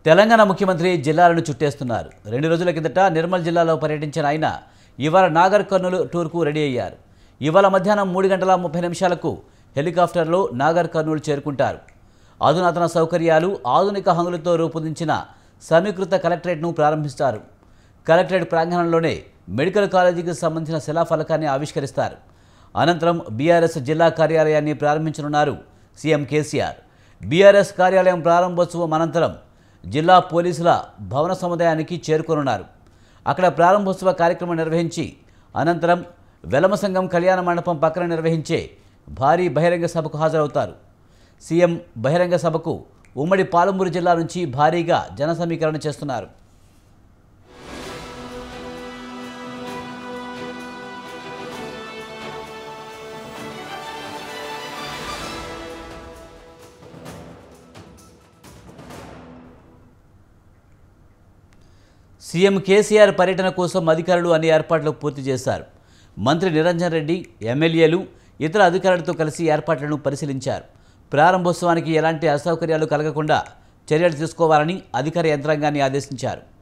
తెలంగాణ ముఖ్యమంత్రి జిల్లాలను చుట్టేస్తున్నారు రెండు రోజుల కిందట నిర్మల్ జిల్లాలో పర్యటించిన ఆయన ఇవాళ నాగర్ కర్నూలు టూర్కు రెడీ అయ్యారు ఇవాళ మధ్యాహ్నం మూడు గంటల ముప్పై నిమిషాలకు హెలికాప్టర్లో నాగర్ కర్నూలు చేరుకుంటారు అధునాతన సౌకర్యాలు ఆధునిక హంగులతో రూపొందించిన సమీకృత కలెక్టరేట్ను ప్రారంభిస్తారు కలెక్టరేట్ ప్రాంగణంలోనే మెడికల్ కాలేజీకి సంబంధించిన శిలాఫలకాన్ని ఆవిష్కరిస్తారు అనంతరం బీఆర్ఎస్ జిల్లా కార్యాలయాన్ని ప్రారంభించనున్నారు సీఎం కేసీఆర్ బీఆర్ఎస్ కార్యాలయం ప్రారంభోత్సవం అనంతరం జిల్లా పోలీసుల భవన సముదాయానికి చేరుకోనున్నారు అక్కడ ప్రారంభోత్సవ కార్యక్రమం నిర్వహించి అనంతరం వెలమ సంఘం కళ్యాణ మండపం పక్కన నిర్వహించే భారీ బహిరంగ సభకు హాజరవుతారు సీఎం బహిరంగ సభకు ఉమ్మడి పాలమూరు జిల్లా నుంచి భారీగా జన సమీకరణ చేస్తున్నారు సీఎం కేసీఆర్ పర్యటన కోసం అధికారులు అన్ని ఏర్పాట్లు పూర్తి చేశారు మంత్రి నిరంజన్ రెడ్డి ఎమ్మెల్యేలు ఇతర అధికారులతో కలిసి ఏర్పాట్లను పరిశీలించారు ప్రారంభోత్సవానికి ఎలాంటి అసౌకర్యాలు కలగకుండా చర్యలు తీసుకోవాలని అధికార యంత్రాంగాన్ని ఆదేశించారు